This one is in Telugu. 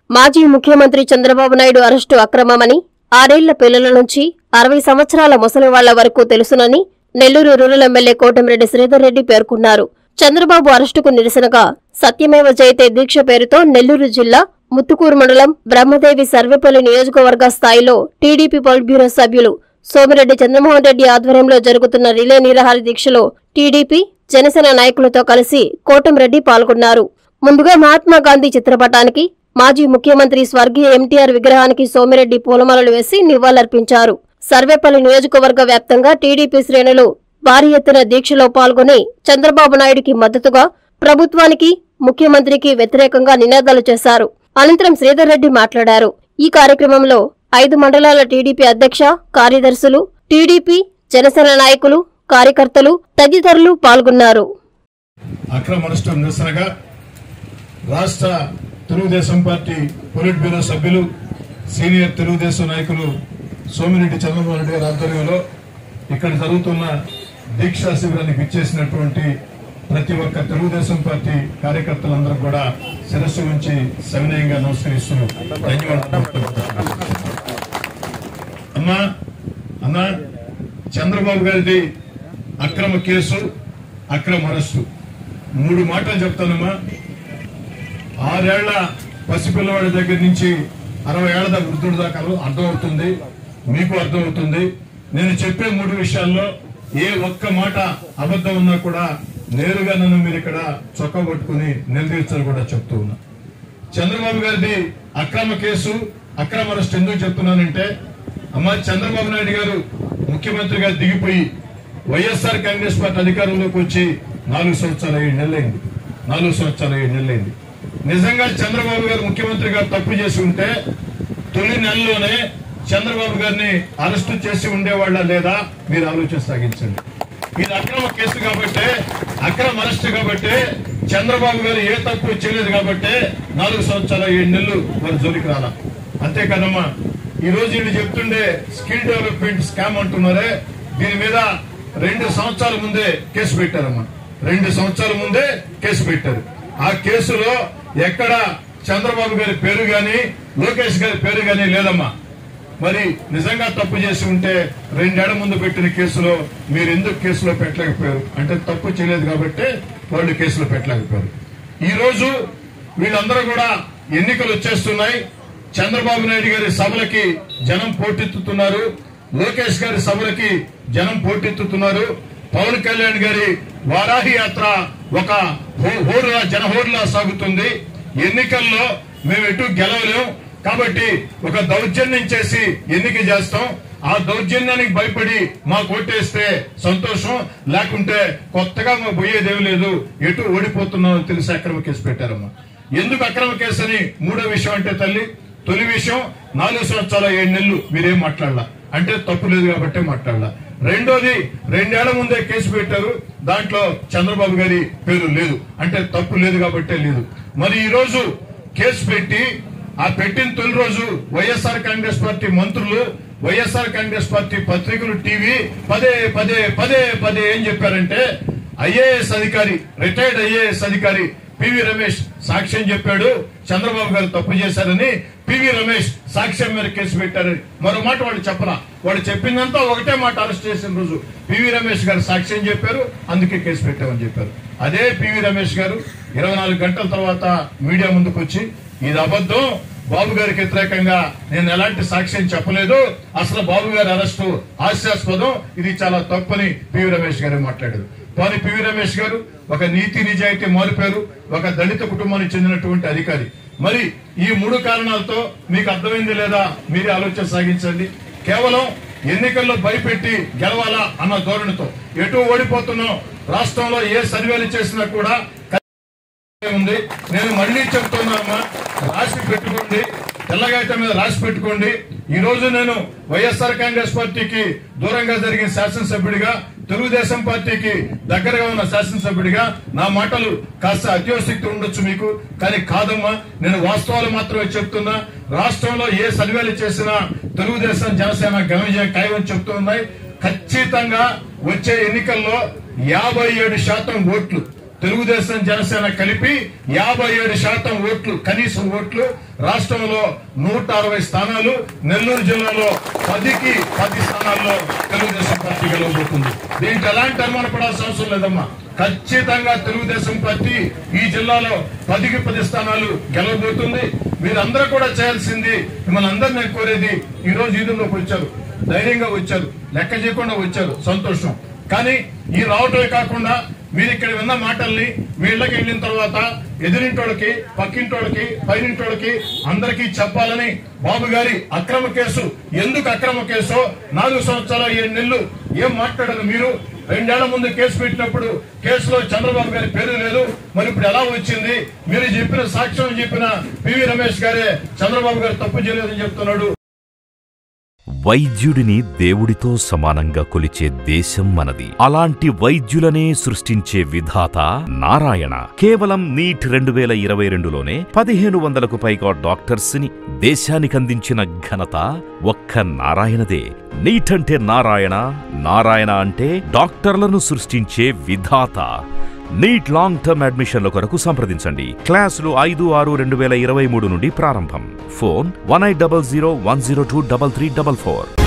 మాజీ ముఖ్యమంత్రి చంద్రబాబు నాయుడు అరెస్టు అక్రమమని ఆరేళ్ల పిల్లల నుంచి అరవై సంవత్సరాల ముసలి వాళ్ల వరకు తెలుసునని నెల్లూరు రూరల్ ఎమ్మెల్యే కోటమిరెడ్డి శ్రీధర్ రెడ్డి పేర్కొన్నారు చంద్రబాబు అరెస్టుకు నిరసనగా సత్యమేవ జయతే దీక్ష పేరుతో నెల్లూరు జిల్లా ముత్తుకూరు మండలం బ్రహ్మదేవి సర్వేపల్లి నియోజకవర్గ స్థాయిలో టీడీపీ పొలిట్ బ్యూరో సభ్యులు సోమిరెడ్డి చంద్రమోహన్ రెడ్డి ఆధ్వర్యంలో జరుగుతున్న రిలే నిరాహార దీక్షలో టీడీపీ జనసేన నాయకులతో కలిసి కోటంరెడ్డి పాల్గొన్నారు ముందుగా మహాత్మా గాంధీ చిత్రపటానికి మాజీ ముఖ్యమంత్రి స్వర్గీయ ఎంటీఆర్ విగ్రహానికి సోమిరెడ్డి పూలమాలలు వేసి నివాళులర్పించారు సర్వేపల్లి నియోజకవర్గ వ్యాప్తంగా టీడీపీ శ్రేణులు భారీ ఎత్తున దీక్షలో పాల్గొని చంద్రబాబు నాయుడికి మద్దతుగా ప్రభుత్వానికి ముఖ్యమంత్రికి వ్యతిరేకంగా నినాదాలు చేశారు అనంతరం శ్రీధర్ రెడ్డి మాట్లాడారు ఈ కార్యక్రమంలో ఐదు మండలాల టీడీపీ అధ్యక్ష కార్యదర్శులు టీడీపీ జనసేన నాయకులు కార్యకర్తలు తదితరులు పాల్గొన్నారు అక్రమ అరెస్టు నిరసనగా రాష్ట్ర తెలుగుదేశం పార్టీ పొలిట్ బ్యూరో సభ్యులు సీనియర్ తెలుగుదేశం నాయకులు సోమిరెడ్డి చంద్రబాబు నాయుడు గారి ఆధ్వర్యంలో ఇక్కడ జరుగుతున్న దీక్షా శిబిరానికి ఇచ్చేసినటువంటి ప్రతి ఒక్క తెలుగుదేశం పార్టీ కార్యకర్తలందరూ కూడా శిరస్సు ఉంచి సవినయంగా నమస్కరిస్తూ ధన్యవాదాలు అమ్మా అన్నా చంద్రబాబు గారిది అక్రమ కేసు అక్రమ అరెస్టు మూడు మాటలు చెప్తానమ్మా ఆరేళ్ల పసిపిల్లవాడి దగ్గర నుంచి అరవై ఏళ్ల దాకా వృద్ధుడి దాకా అర్థమవుతుంది మీకు అర్థమవుతుంది నేను చెప్పే మూడు విషయాల్లో ఏ ఒక్క మాట అబద్ధం ఉన్నా కూడా నేరుగా నన్ను మీరు ఇక్కడ చొక్కా పట్టుకుని నిలదీర్చాలని కూడా చెప్తూ ఉన్నా చంద్రబాబు గారిది అక్రమ కేసు అక్రమ అరెస్ట్ ఎందుకు చెప్తున్నానంటే అమ్మా చంద్రబాబు నాయుడు గారు ముఖ్యమంత్రిగా దిగిపోయి వైఎస్ఆర్ కాంగ్రెస్ పార్టీ అధికారంలోకి వచ్చి నాలుగు సంవత్సరాలు ఏడు నెలలైంది నాలుగు సంవత్సరాలు ఏడు నెలలైంది నిజంగా చంద్రబాబు గారు ముఖ్యమంత్రి గారు తప్పు చేసి ఉంటే తొలి నెలలోనే చంద్రబాబు గారిని అరెస్టు చేసి ఉండేవాళ్ళ లేదా మీరు ఆలోచన సాగించండి ఇది అక్రమ కేసు కాబట్టి అక్రమ అరెస్ట్ కాబట్టి చంద్రబాబు గారు ఏ తప్పు చేయలేదు కాబట్టి నాలుగు సంవత్సరాల ఏడు నెలలు వారి జోలికి రాలా అంతేకాదమ్మా ఈ రోజు వీళ్ళు చెప్తుండే స్కిల్ డెవలప్మెంట్ స్కామ్ అంటున్నారే దీని మీద రెండు సంవత్సరాల ముందే కేసు పెట్టారమ్మా రెండు సంవత్సరాల ముందే కేసు పెట్టారు ఆ కేసులో ఎక్కడ చంద్రబాబు గారి పేరు గాని లోకేష్ గారి పేరు గాని లేదమ్మా మరి నిజంగా తప్పు చేసి ఉంటే రెండేళ్ల ముందు పెట్టిన కేసులో మీరు ఎందుకు కేసులో పెట్టలేకపోయారు అంటే తప్పు చేయలేదు కాబట్టి వాళ్ళు కేసులో పెట్టలేకపోయారు ఈ రోజు వీళ్ళందరూ కూడా ఎన్నికలు వచ్చేస్తున్నాయి చంద్రబాబు నాయుడు గారి సభలకి జనం పోటెత్తుతున్నారు లోకేష్ గారి సభలకి జనం పోటెత్తుతున్నారు పవన్ కళ్యాణ్ గారి వారాహి యాత్ర ఒక హో- హోరులా జనహోరులా సాగుతుంది ఎన్నికల్లో మేము ఎటు గెలవలేం కాబట్టి ఒక దౌర్జన్యం చేసి ఎన్నిక చేస్తాం ఆ దౌర్జన్యానికి భయపడి మా కొట్టేస్తే సంతోషం లేకుంటే కొత్తగా మా పోయేదేం లేదు ఎటు ఓడిపోతున్నాం అని తెలిసి అక్రమ కేసు పెట్టారమ్మా ఎందుకు అక్రమ కేసు అని మూడో విషయం అంటే తల్లి తొలి విషయం నాలుగు సంవత్సరాల ఏడు నెలలు మీరేం మాట్లాడాల అంటే తప్పు లేదు కాబట్టే మాట్లాడాల రెండోది రెండేళ్ల ముందే కేసు పెట్టారు దాంట్లో చంద్రబాబు గారి పేరు లేదు అంటే తప్పు లేదు కాబట్టే లేదు మరి ఈ రోజు కేసు పెట్టి ఆ పెట్టిన తొలి రోజు వైఎస్ఆర్ కాంగ్రెస్ పార్టీ మంత్రులు వైఎస్ఆర్ కాంగ్రెస్ పార్టీ పత్రికలు టీవీ పదే పదే పదే పదే ఏం చెప్పారంటే ఐఏఎస్ అధికారి రిటైర్డ్ ఐఏఎస్ అధికారి పివి రమేష్ సాక్ష్యం చెప్పాడు చంద్రబాబు గారు తప్పు చేశారని పివి రమేష్ సాక్ష్యం మీద కేసు పెట్టారని మరో మాట వాళ్ళు చెప్పరా వాళ్ళు చెప్పిందంతా ఒకటే మాట అరెస్ట్ చేసిన రోజు పివి రమేష్ గారు సాక్ష్యం చెప్పారు అందుకే కేసు పెట్టామని చెప్పారు అదే పివి రమేష్ గారు ఇరవై నాలుగు గంటల తర్వాత మీడియా ముందుకు వచ్చి ఇది అబద్ధం బాబు గారికి వ్యతిరేకంగా నేను ఎలాంటి సాక్ష్యం చెప్పలేదు అసలు బాబు గారి అరెస్టు హాస్యాస్పదం ఇది చాలా తప్పని పివి రమేష్ గారు మాట్లాడారు కానీ పివి రమేష్ గారు ఒక నీతి నిజాయితీ మారిపోయారు ఒక దళిత కుటుంబానికి చెందినటువంటి అధికారి మరి ఈ మూడు కారణాలతో మీకు అర్థమైంది లేదా మీరే ఆలోచన సాగించండి కేవలం ఎన్నికల్లో భయపెట్టి గెలవాలా అన్న ధోరణితో ఎటు ఓడిపోతున్నాం రాష్ట్రంలో ఏ సర్వేలు చేసినా కూడా ఉంది నేను మళ్ళీ చెప్తున్నానమ్మా రాసి పెట్టుకోండి తెల్లగాయత మీద రాసి పెట్టుకోండి ఈ రోజు నేను వైఎస్ఆర్ కాంగ్రెస్ పార్టీకి దూరంగా జరిగిన శాసనసభ్యుడిగా తెలుగుదేశం పార్టీకి దగ్గరగా ఉన్న శాసనసభ్యుడిగా నా మాటలు కాస్త అత్యోశక్తి ఉండొచ్చు మీకు కానీ కాదమ్మా నేను వాస్తవాలు మాత్రమే చెప్తున్నా రాష్ట్రంలో ఏ సర్వేలు చేసినా తెలుగుదేశం జనసేన గమనించే ఖాయం చెప్తూ ఉన్నాయి ఖచ్చితంగా వచ్చే ఎన్నికల్లో యాభై ఏడు శాతం ఓట్లు తెలుగుదేశం జనసేన కలిపి యాభై ఏడు శాతం ఓట్లు కనీసం ఓట్లు రాష్ట్రంలో నూట అరవై స్థానాలు నెల్లూరు జిల్లాలో పదికి పది స్థానాల్లో తెలుగుదేశం పార్టీ గెలవబోతుంది దీంట్లో ఎలాంటి అనుమాన పడాల్సిన అవసరం లేదమ్మా ఖచ్చితంగా తెలుగుదేశం పార్టీ ఈ జిల్లాలో పదికి పది స్థానాలు గెలవబోతుంది మీరందరూ కూడా చేయాల్సింది మిమ్మల్ని అందరూ నేను కోరేది ఈ రోజు ఈదుల్లోకి వచ్చారు ధైర్యంగా వచ్చారు లెక్క చేయకుండా వచ్చారు సంతోషం కానీ ఈ రావటమే కాకుండా మీరు ఇక్కడ విన్న మాటల్ని మీ ఇళ్ళకి వెళ్ళిన తర్వాత ఎదురింటోళ్ళకి పక్కింటోళ్ళకి పైనింటోళ్ళకి అందరికీ చెప్పాలని బాబు గారి అక్రమ కేసు ఎందుకు అక్రమ కేసో నాలుగు సంవత్సరాల ఏడు నెలలు ఏం మాట్లాడారు మీరు రెండేళ్ల ముందు కేసు పెట్టినప్పుడు కేసులో చంద్రబాబు గారి పేరు లేదు మరి ఇప్పుడు ఎలా వచ్చింది మీరు చెప్పిన సాక్ష్యం చెప్పిన పివి రమేష్ గారే చంద్రబాబు గారు తప్పు చేయలేదని చెప్తున్నాడు వైద్యుడిని దేవుడితో సమానంగా కొలిచే దేశం మనది అలాంటి వైద్యులనే సృష్టించే విధాత నారాయణ కేవలం నీట్ రెండు వేల ఇరవై రెండులోనే పదిహేను వందలకు పైగా డాక్టర్స్ ని దేశానికందించిన ఘనత ఒక్క నారాయణదే నీట్ అంటే నారాయణ నారాయణ అంటే డాక్టర్లను సృష్టించే విధాత నీట్ లాంగ్ టర్మ్ అడ్మిషన్ల కొరకు సంప్రదించండి క్లాసులు ఐదు ఆరు రెండు వేల ఇరవై మూడు నుండి ప్రారంభం phone one eight double zero one zero two double three double four